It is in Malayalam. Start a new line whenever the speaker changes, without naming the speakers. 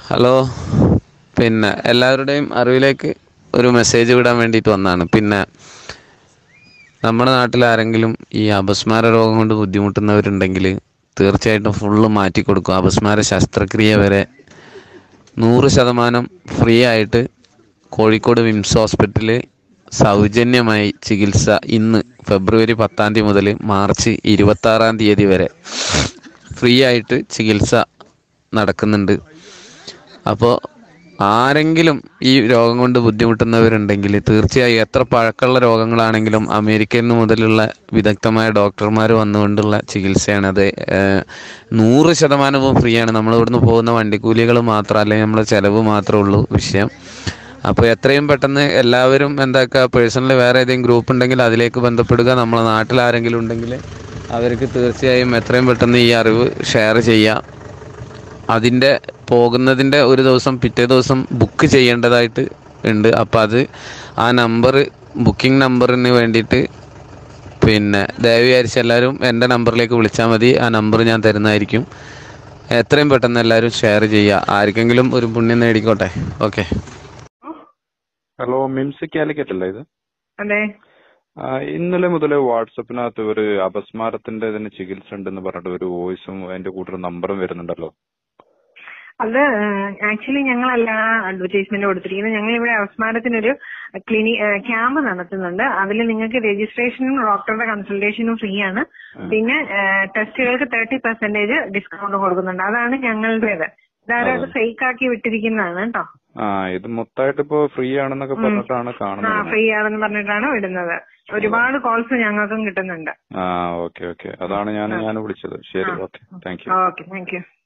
ഹലോ പിന്നെ എല്ലാവരുടെയും അറിവിലേക്ക് ഒരു മെസ്സേജ് വിടാൻ വേണ്ടിയിട്ട് വന്നതാണ് പിന്നെ നമ്മുടെ നാട്ടിൽ ആരെങ്കിലും ഈ അപസ്മാര രോഗം കൊണ്ട് ബുദ്ധിമുട്ടുന്നവരുണ്ടെങ്കിൽ തീർച്ചയായിട്ടും ഫുള്ള് മാറ്റി കൊടുക്കും അപസ്മാര ശസ്ത്രക്രിയ വരെ നൂറ് ശതമാനം ഫ്രീ ആയിട്ട് കോഴിക്കോട് വിംസ് ഹോസ്പിറ്റലിൽ സൗജന്യമായി ചികിത്സ ഇന്ന് ഫെബ്രുവരി പത്താം തീയതി മുതൽ മാർച്ച് ഇരുപത്താറാം തീയതി വരെ ഫ്രീ ആയിട്ട് ചികിത്സ നടക്കുന്നുണ്ട് അപ്പോൾ ആരെങ്കിലും ഈ രോഗം കൊണ്ട് ബുദ്ധിമുട്ടുന്നവരുണ്ടെങ്കിൽ തീർച്ചയായും എത്ര പഴക്കമുള്ള രോഗങ്ങളാണെങ്കിലും അമേരിക്കയിൽ നിന്ന് മുതലുള്ള വിദഗ്ധമായ ഡോക്ടർമാർ വന്നുകൊണ്ടുള്ള ചികിത്സയാണ് അത് ഏഹ്, നൂറ് ശതമാനവും ഫ്രീ ആണ് നമ്മൾ ഇവിടുന്ന് പോകുന്ന വണ്ടിക്കൂലികൾ മാത്രം അല്ലെങ്കിൽ നമ്മളെ ചിലവ് മാത്രമേ ഉള്ളൂ വിഷയം അപ്പോൾ എത്രയും പെട്ടെന്ന് എല്ലാവരും എന്താക്കുക പേഴ്സണലി വേറെ ഏതെങ്കിലും ഗ്രൂപ്പ് ഉണ്ടെങ്കിൽ അതിലേക്ക് ബന്ധപ്പെടുക നമ്മളെ നാട്ടിൽ ആരെങ്കിലും ഉണ്ടെങ്കിൽ അവർക്ക് തീർച്ചയായും എത്രയും പെട്ടെന്ന് ഈ അറിവ് ഷെയർ ചെയ്യുക അതിൻ്റെ പോകുന്നതിൻ്റെ ഒരു ദിവസം പിറ്റേ ദിവസം ബുക്ക് ചെയ്യേണ്ടതായിട്ട് ഉണ്ട് അപ്പോൾ അത് ആ നമ്പർ ബുക്കിംഗ് നമ്പറിന് വേണ്ടിയിട്ട് പിന്നെ ദയവ് വിചാരിച്ച് എല്ലാവരും എൻ്റെ നമ്പറിലേക്ക് വിളിച്ചാൽ മതി ആ നമ്പർ ഞാൻ തരുന്നതായിരിക്കും എത്രയും പെട്ടെന്ന് എല്ലാവരും ഷെയർ ചെയ്യുക ആർക്കെങ്കിലും ഒരു പുണ്യം നേടിക്കോട്ടെ ഓക്കെ
ഹലോ മിംസ് കാലിക്കറ്റ് അല്ലേ ഇത്
അതെ
ആ, ഇന്നലെ മുതൽ വാട്സപ്പിനകത്ത് ഒരു അപസ്മാരത്തിന്റെ ഇതിന് ചികിത്സ ഉണ്ടെന്ന് പറഞ്ഞിട്ട് ഒരു വോയിസും അതിന്റെ കൂടെ ഒരു നമ്പറും വരുന്നുണ്ടല്ലോ
അത് ആക്ച്വലി ഞങ്ങളല്ല അഡ്വർടൈസ്മെന്റ് കൊടുത്തിരിക്കുന്നത് ഞങ്ങൾ ഇവിടെ അവസ്മാരത്തിനൊരു ക്ലിനി ക്യാമ്പ് നടത്തുന്നുണ്ട് അതിൽ നിങ്ങൾക്ക് രജിസ്ട്രേഷനും ഡോക്ടറുടെ കൺസൾട്ടേഷനും ഫ്രീ ആണ് പിന്നെ ടെസ്റ്റുകൾക്ക് തേർട്ടി പെർസെന്റേജ് ഡിസ്കൗണ്ട് കൊടുക്കുന്നുണ്ട് അതാണ് ഞങ്ങളുടേത് ഇതാരും അത് ഫേക്ക് ആക്കി വിട്ടിരിക്കുന്നതാണ് കേട്ടോ
ആ ഇത് മൊത്തമായിട്ട് ഇപ്പോ ഫ്രീ ആണെന്നൊക്കെ പറഞ്ഞിട്ടാണ്
ആ
കാണുന്നത്
ഫ്രീ ആണെന്ന് പറഞ്ഞിട്ടാണ് വിടുന്നത് ഒരുപാട് കോൾസ് ഞങ്ങൾക്കും കിട്ടുന്നുണ്ട്
ആ ഓക്കെ ഓക്കെ അതാണ് ഞാൻ ഞാൻ വിളിച്ചത് ശരി okay thank you
okay thank U